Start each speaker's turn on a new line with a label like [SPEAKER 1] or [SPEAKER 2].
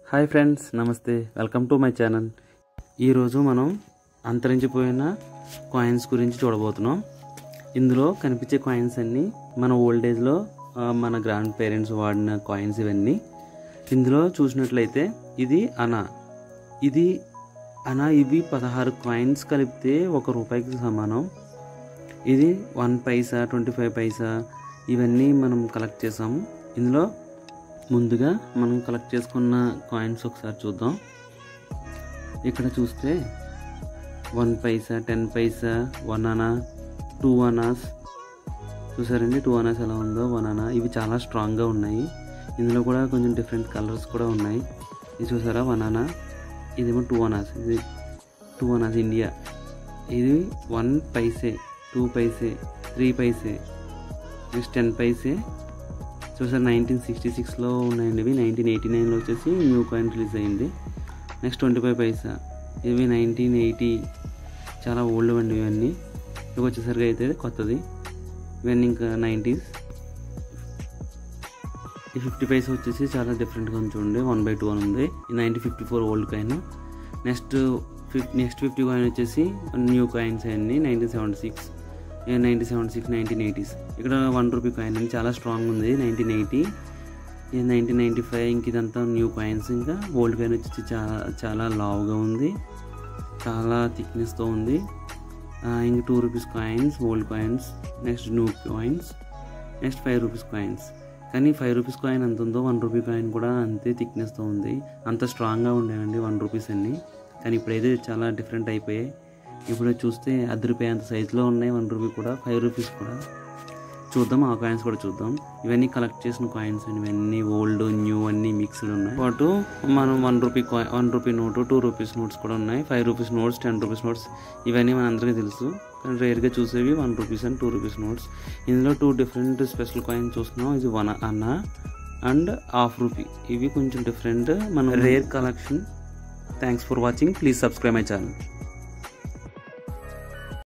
[SPEAKER 1] hi friends నమస్తే welcome to my channel ఈరోజు మనం అంతరించిపోయిన కాయిన్స్ గురించి చూడబోతున్నాం ఇందులో కనిపించే కాయిన్స్ అన్నీ మన ఓల్డ్ ఏజ్లో ఆ, మన గ్రాండ్ పేరెంట్స్ వాడిన కాయిన్స్ ఇవన్నీ ఇందులో చూసినట్లయితే ఇది అనా ఇది అనా ఇవి పదహారు కాయిన్స్ కలిపితే ఒక రూపాయికి సమానం ఇది one paisa twenty five paisa ఇవన్నీ మనం కలెక్ట్ చేసాము ఇందులో ముందుగా మనం కలెక్ట్ చేసుకున్న కాయిన్స్ ఒకసారి చూద్దాం ఇక్కడ చూస్తే one paisa ten paisa one anna two annas చూసారండి టూ అనాస్ ఎలా ఉందో వన్ అనా ఇవి చాలా స్ట్రాంగ్గా ఉన్నాయి ఇందులో కూడా కొంచెం డిఫరెంట్ కలర్స్ కూడా ఉన్నాయి ఇది చూసారా వన్ అనా ఇదేమో టూ అనాస్ ఇది టూ అనాస్ ఇండియా ఇది one paise two paise three paise next ten paise చూసారు నైన్టీన్ సిక్స్టీ సిక్స్లో ఉన్నాయండి ఇవి నైన్టీన్ ఎయిటీ నైన్లో వచ్చేసి న్యూ కాయిన్ రిలీజ్ అయింది నెక్స్ట్ ట్వంటీ ఫైవ్ పైసా ఇవి నైన్టీన్ ఎయిటీ చాలా ఓల్డ్ అండి ఇవన్నీ ఇవి వచ్చేసరికి అయితే కొత్తది ఇవన్నీ ఇంకా నైంటీస్ ఈ ఫిఫ్టీ పైసా వచ్చేసి చాలా డిఫరెంట్గా ఉంది చూడండి వన్ బై టూ అని ఉంది ఈ nineteen fifty four old coin next ఫిఫ్ నెక్స్ట్ ఫిఫ్టీ కాయిన్ వచ్చేసి న్యూ కాయిన్స్ అన్ని nineteen seventy six nineteen seventy six nineteen eighties ఇక్కడ వన్ రూపీ కాయిన్ అని చాలా స్ట్రాంగ్ ఉంది nineteen eighty nineteen ninety five ఇంక ఇదంతా న్యూ కాయిన్స్ ఇంకా ఓల్డ్ కాయిన్ వచ్చేసి చాలా చాలా లావుగా ఉంది చాలా థిక్నెస్తో ఉంది ఆ, ఇంక two rupees coins old coins next new coins next five rupees coins కానీ ఫైవ్ రూపీస్ కాయిన్ ఎంత ఉందో వన్ రూపీ కాయిన్ కూడా అంతే థిక్నెస్తో ఉంది అంత స్ట్రాంగ్గా ఉండేవండి వన్ రూపీస్ అన్ని కానీ ఇప్పుడైతే చాలా డిఫరెంట్ అయిపోయాయి ఇప్పుడు చూస్తే అర్ధ రూపాయి అంత సైజులో ఉన్నాయి వన్ రూపీ కూడా ఫైవ్ రూపీస్ కూడా చూద్దాం ఆ కాయిన్స్ కూడా చూద్దాం ఇవన్నీ కలెక్ట్ చేసిన కాయిన్స్ అండి ఇవన్నీ ఓల్డ్ న్యూ అన్నీ మిక్స్డ్ ఉన్నాయి పాటు మనం one rupee coin one rupee note two rupees notes కూడా ఉన్నాయి five rupees notes ten rupees notes ఇవన్నీ మన అందరికీ తెలుసు కానీ రేర్గా చూసేవి one rupees and two rupees notes ఇందులో టూ డిఫరెంట్ స్పెషల్ కాయిన్ చూస్తున్నాం ఇది వన్ అన్న అండ్ హాఫ్ రూపీ ఇవి కొంచెం డిఫరెంట్ మన rare collection thanks for watching please subscribe my channel